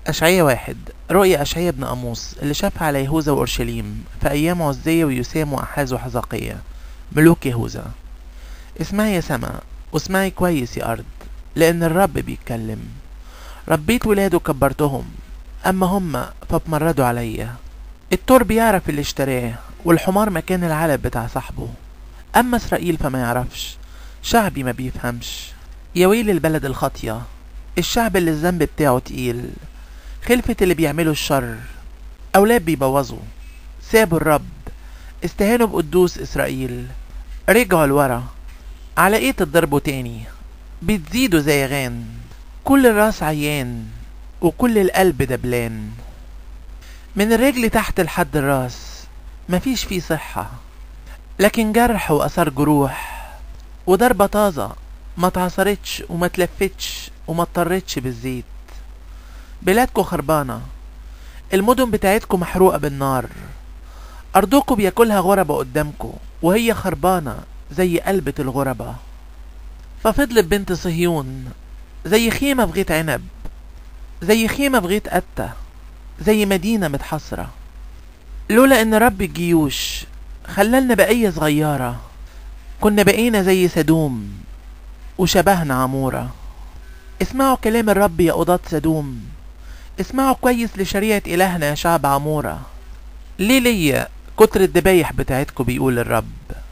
أشعية واحد رؤيا أشعية بن أموس اللي شافها على يهوذا وأورشليم في أيام عزية ويسام وأحاز وحزقية ملوك يهوذا اسمعي يا سما واسمعي كويس يا أرض لأن الرب بيتكلم ربيت ولاد وكبرتهم أما هم فبمردوا عليا التور بيعرف اللي اشتراه والحمار مكان العلب بتاع صاحبه أما إسرائيل فما يعرفش شعبي ما بيفهمش يا ويل البلد الخاطية الشعب اللي الذنب بتاعه تقيل خلفة اللي بيعملوا الشر أولاد بيبوظوا سابوا الرب استهانوا بقدوس إسرائيل رجعوا لورا على ايه تضربوا تاني بتزيدوا زيغان كل الراس عيان وكل القلب دبلان من الرجل تحت لحد الراس مفيش فيه صحة لكن جرح وأثار جروح وضربة طازة ما اتعصرتش وما تلفتش وما اضطرتش بالزيت بلادكم خربانة المدن بتاعتكم محروقة بالنار أرضكم بياكلها غربة قدامكم وهي خربانة زي قلبة الغربة ففضلت بنت صهيون زي خيمة في غيط عنب زي خيمة في غيط قتة زي مدينة متحصرة لولا ان رب الجيوش خلالنا بقية صغيرة كنا بقينا زي سدوم وشبهنا عمورة اسمعوا كلام الرب يا قضاة سدوم اسمعوا كويس لشريعة إلهنا يا شعب عمورة ليه ليا كتر الدبايح بتاعتكم بيقول الرب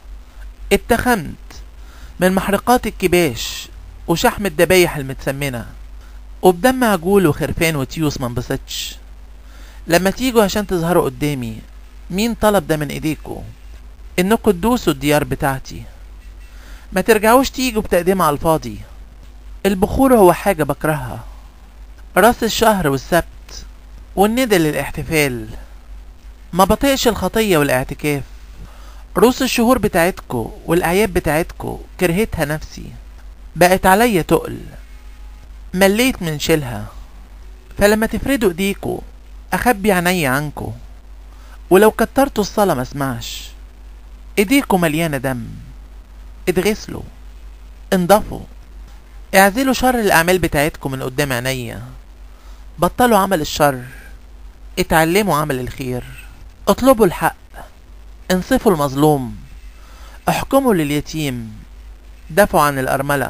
اتخمت من محرقات الكباش وشحم الدبايح المتسمنة وبدم عجول وخرفان وتيوس منبسطش لما تيجوا عشان تظهروا قدامي مين طلب ده من ايديكوا انكوا تدوسوا الديار بتاعتي ما ترجعوش تيجوا بتقديم على الفاضي البخور هو حاجة بكرهها راس الشهر والسبت والندى للاحتفال ما بطيقش الخطية والاعتكاف روس الشهور بتاعتكو والأعياد بتاعتكو كرهتها نفسي بقت عليا تقل مليت من شيلها فلما تفردوا ايديكو اخبي عيني عنكو ولو كترتوا الصلاة ما اسمعش ايديكو مليانة دم اتغسلوا انضفوا اعزلوا شر الاعمال بتاعتكم من قدام عينيا بطلوا عمل الشر اتعلموا عمل الخير اطلبوا الحق انصفوا المظلوم احكموا لليتيم دافعوا عن الأرملة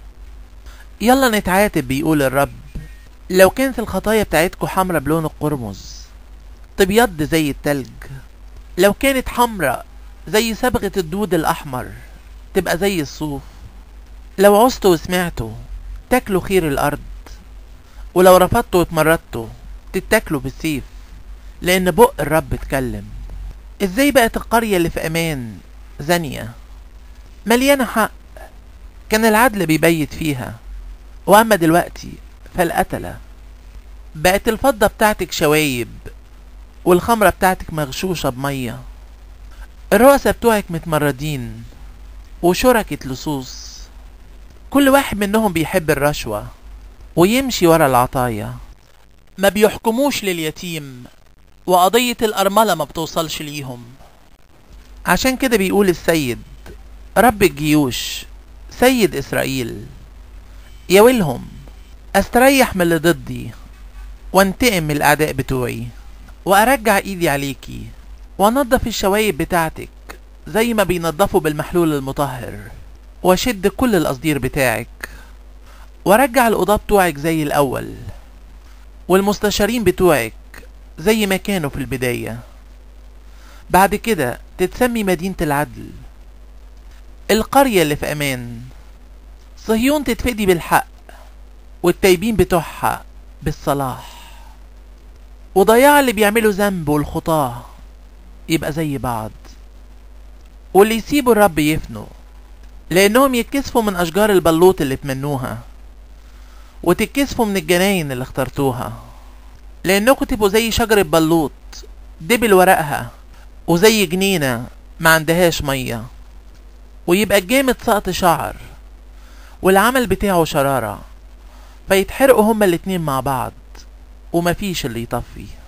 يلا نتعاتب بيقول الرب لو كانت الخطايا بتاعتكم حمرة بلون القرمز تبيض زي التلج لو كانت حمرة زي صبغة الدود الأحمر تبقى زي الصوف لو عوزتوا وسمعتوا تاكلوا خير الأرض ولو رفضتوا واتمردتوا تتاكلوا بالسيف لأن بق الرب اتكلم ازاي بقت القرية اللي في أمان زانية مليانة حق كان العدل بيبيت فيها وأما دلوقتي فالقتلة بقت الفضة بتاعتك شوايب والخمرة بتاعتك مغشوشة بمية الرؤساء بتوعك متمردين وشركة لصوص كل واحد منهم بيحب الرشوة ويمشي ورا العطايا ما بيحكموش لليتيم وقضية الأرملة ما بتوصلش ليهم عشان كده بيقول السيد رب الجيوش سيد إسرائيل يا ويلهم أستريح من اللي ضدي وانتقم من الأعداء بتوعي وأرجع إيدي عليكي وأنضف الشوايب بتاعتك زي ما بينضفوا بالمحلول المطهر وأشد كل القصدير بتاعك وأرجع القضاة بتوعك زي الأول والمستشارين بتوعك زي ما كانوا في البداية بعد كده تتسمي مدينة العدل القرية اللي في أمان صهيون تتفدي بالحق والتايبين بتوعها بالصلاح وضياع اللي بيعملوا ذنب والخطاة يبقى زي بعض واللي يسيبوا الرب يفنوا لأنهم يتكسفوا من أشجار البلوط اللي تمنوها وتتكسفوا من الجناين اللي اخترتوها لأنكم تبقوا زي شجرة بلوط دبل ورقها وزي جنينة ما عندهاش مية ويبقى الجامد سقط شعر والعمل بتاعه شرارة فيتحرقوا هما الاتنين مع بعض ومفيش اللي يطفي